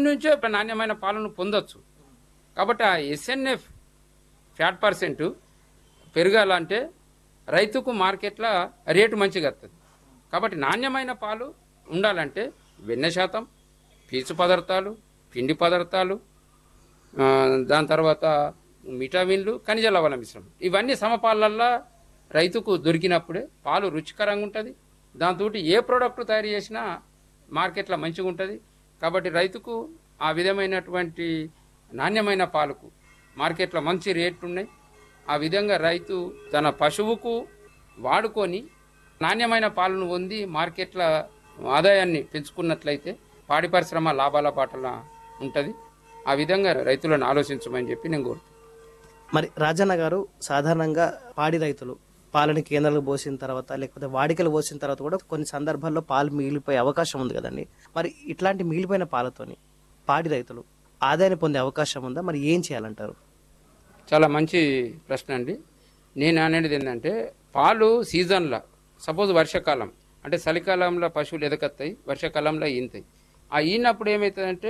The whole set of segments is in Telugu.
నుంచే నాణ్యమైన పాలను పొందొచ్చు కాబట్టి ఆ ఎస్ఎన్ఎఫ్ ఫ్యాట్ పర్సెంట్ పెరగాలంటే రైతుకు మార్కెట్లో రేటు మంచిగా వస్తుంది కాబట్టి నాణ్యమైన పాలు ఉండాలంటే వెన్న శాతం పీచు పదార్థాలు పిండి పదార్థాలు ఆ, దాని తర్వాత విటమిన్లు ఖనిజ లవణ మిశ్రమం ఇవన్నీ సమపాలల్లో రైతుకు దొరికినప్పుడే పాలు రుచికరంగా ఉంటుంది దాంతో ఏ ప్రోడక్ట్ తయారు చేసినా మార్కెట్లో మంచిగా ఉంటుంది కాబట్టి రైతుకు ఆ విధమైనటువంటి నాణ్యమైన పాలకు మార్కెట్లో మంచి రేట్లు ఉన్నాయి ఆ విధంగా రైతు తన పశువుకు వాడుకొని నాణ్యమైన పాలను పొంది మార్కెట్ల ఆదాయాన్ని పెంచుకున్నట్లయితే పాడి పరిశ్రమ లాభాల పాటల ఉంటుంది ఆ విధంగా రైతులను ఆలోచించమని చెప్పి నేను కోరుతున్నాను మరి రాజన్న గారు సాధారణంగా పాడి రైతులు పాలని కేంద్రాలకు పోసిన తర్వాత లేకపోతే వాడికలు పోసిన తర్వాత కూడా కొన్ని సందర్భాల్లో పాలు మిగిలిపోయే అవకాశం ఉంది కదండి మరి ఇట్లాంటి మిగిలిపోయిన పాలతోని పాడి రైతులు ఆదాయాన్ని పొందే అవకాశం ఉందా మరి ఏం చేయాలంటారు చాలా మంచి ప్రశ్న అండి నేను అనేది ఏంటంటే పాలు సీజన్లో సపోజ్ వర్షాకాలం అంటే చలికాలంలో పశువులు ఎదగత్తాయి వర్షాకాలంలో ఈనుతాయి ఆ ఈనప్పుడు ఏమవుతుందంటే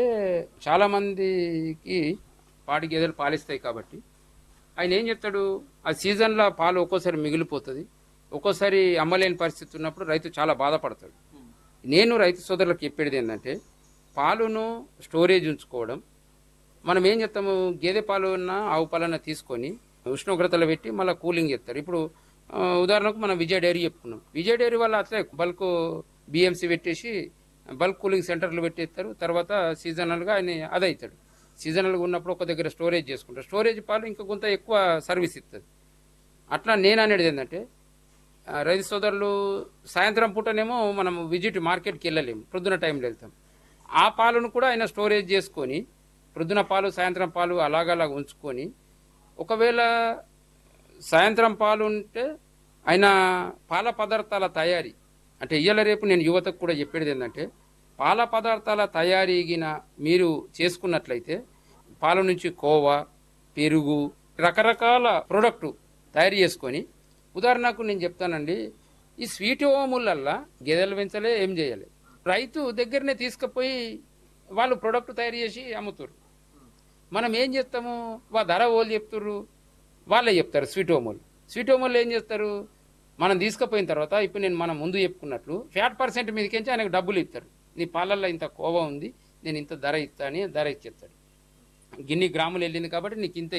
చాలామందికి పాడి గేదెలు పాలిస్తాయి కాబట్టి ఆయన ఏం చెప్తాడు ఆ సీజన్లో పాలు ఒక్కోసారి మిగిలిపోతుంది ఒక్కోసారి అమ్మలేని పరిస్థితి ఉన్నప్పుడు రైతు చాలా బాధపడతాడు నేను రైతు సోదరులకు చెప్పేది ఏంటంటే పాలును స్టోరేజ్ ఉంచుకోవడం మనం ఏం చేస్తాము గేదె పాలు ఉన్న ఆవు పాలన తీసుకొని ఉష్ణోగ్రతలో పెట్టి మళ్ళీ కూలింగ్ చేస్తారు ఇప్పుడు ఆ, ఉదాహరణకు మనం విజయ డైరీ చెప్పుకున్నాం విజయ డైరీ వల్ల అట్లే బల్క్ బిఎంసీ పెట్టేసి బల్క్ కూలింగ్ సెంటర్లు పెట్టేస్తారు తర్వాత సీజనల్గా ఆయన అది అవుతాడు సీజనల్గా ఉన్నప్పుడు ఒక దగ్గర స్టోరేజ్ చేసుకుంటారు స్టోరేజ్ పాలు ఇంకా కొంత ఎక్కువ సర్వీస్ ఇస్తుంది అట్లా నేను అనేది ఏంటంటే ఆ, రైతు సోదరులు సాయంత్రం పూటనేమో మనం విజిట్ మార్కెట్కి వెళ్ళలేము ప్రొద్దున టైంలో వెళ్తాం ఆ పాలను కూడా ఆయన స్టోరేజ్ చేసుకొని ప్రొద్దున పాలు సాయంత్రం పాలు అలాగలాగా ఉంచుకొని ఒకవేళ సాయంత్రం పాలు ఉంటే ఆయన పాల పదార్థాల తయారీ అంటే ఇయ్యాల రేపు నేను యువతకు కూడా చెప్పేది ఏంటంటే పాల పదార్థాల తయారీగిన మీరు చేసుకున్నట్లయితే పాల నుంచి కోవా పెరుగు రకరకాల ప్రోడక్టు తయారు చేసుకొని ఉదాహరణకు నేను చెప్తానండి ఈ స్వీట్ ఓములల్లా గేదెలు పెంచలే ఏం చేయాలి రైతు దగ్గరనే తీసుకుపోయి వాళ్ళు ప్రోడక్ట్ తయారు చేసి అమ్ముతారు మనం ఏం చేస్తాము వా ధర వాళ్ళు చెప్తుర్రు వాళ్ళే చెప్తారు స్వీట్ హోమోలు స్వీట్ హోమోలు ఏం చేస్తారు మనం తీసుకుపోయిన తర్వాత ఇప్పుడు నేను మనం ముందు చెప్పుకున్నట్లు ఫ్యాట్ పర్సెంట్ మీదకించి ఆయనకు డబ్బులు ఇస్తారు నీ పాలల్లో ఇంత కోవ ఉంది నేను ఇంత ధర ఇస్తా అని ధర ఇచ్చేస్తాడు గిన్ని గ్రాములు వెళ్ళింది కాబట్టి నీకు ఇంత